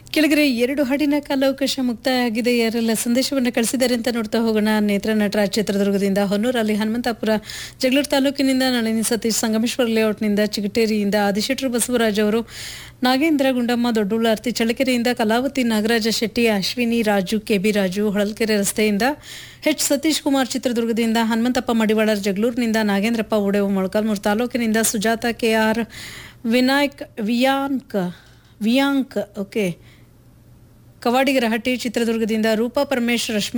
ಕೆಳಗರೆ ಎರಡು ಹಾಡಿನ ಕಾಲಾವಕಾಶ ಮುಕ್ತಾಯ ಆಗಿದೆ ಯಾರೆಲ್ಲ ಸಂದೇಶವನ್ನು ಕಳಿಸಿದ್ದಾರೆ ಅಂತ ನೋಡ್ತಾ ಹೋಗೋಣ ನೇತ್ರ ನಟರಾಜ್ ಚಿತ್ರದುರ್ಗದಿಂದ ಹೊನ್ನೂರಲ್ಲಿ ಹನುಮಂತಾಪುರ ಜಗಳೂರು ತಾಲೂಕಿನಿಂದ ನಳಿನಿ ಸತೀಶ್ ಸಂಗಮೇಶ್ವರ ಲೇಔಟ್ನಿಂದ ಚಿಗಟೇರಿಯಿಂದ ಆದಿಶೆಟ್ರು ಬಸವರಾಜ್ ಅವರು ನಾಗೇಂದ್ರ ಗುಂಡಮ್ಮ ದೊಡ್ಡುಳ್ಳಾರ್ತಿ ಚಳ್ಳಕೆರೆಯಿಂದ ಕಲಾವತಿ ನಾಗರಾಜ ಶೆಟ್ಟಿ ಅಶ್ವಿನಿ ರಾಜು ಕೆಬಿ ರಾಜು ಹೊಳಲ್ಕೆರೆ ರಸ್ತೆಯಿಂದ ಎಚ್ ಸತೀಶ್ ಕುಮಾರ್ ಚಿತ್ರದುರ್ಗದಿಂದ ಹನುಮಂತಪ್ಪ ಮಡಿವಾಳರ್ ಜಗಳೂರಿನಿಂದ ನಾಗೇಂದ್ರಪ್ಪ ಓಡೆವು ಮೊಳಕಾಲ್ಮೂರು ತಾಲೂಕಿನಿಂದ ಸುಜಾತ ಕೆಆರ್ ವಿನಾಯಕ್ ವಿಯಾಂಕ್ ವಿಯಾಂಕ್ ಓಕೆ ಕವಾಡಿಗರಹಟ್ಟಿ ಚಿತ್ರದುರ್ಗದಿಂದ ರೂಪಾ ಪರಮೇಶ್ ರಶ್ಮಿ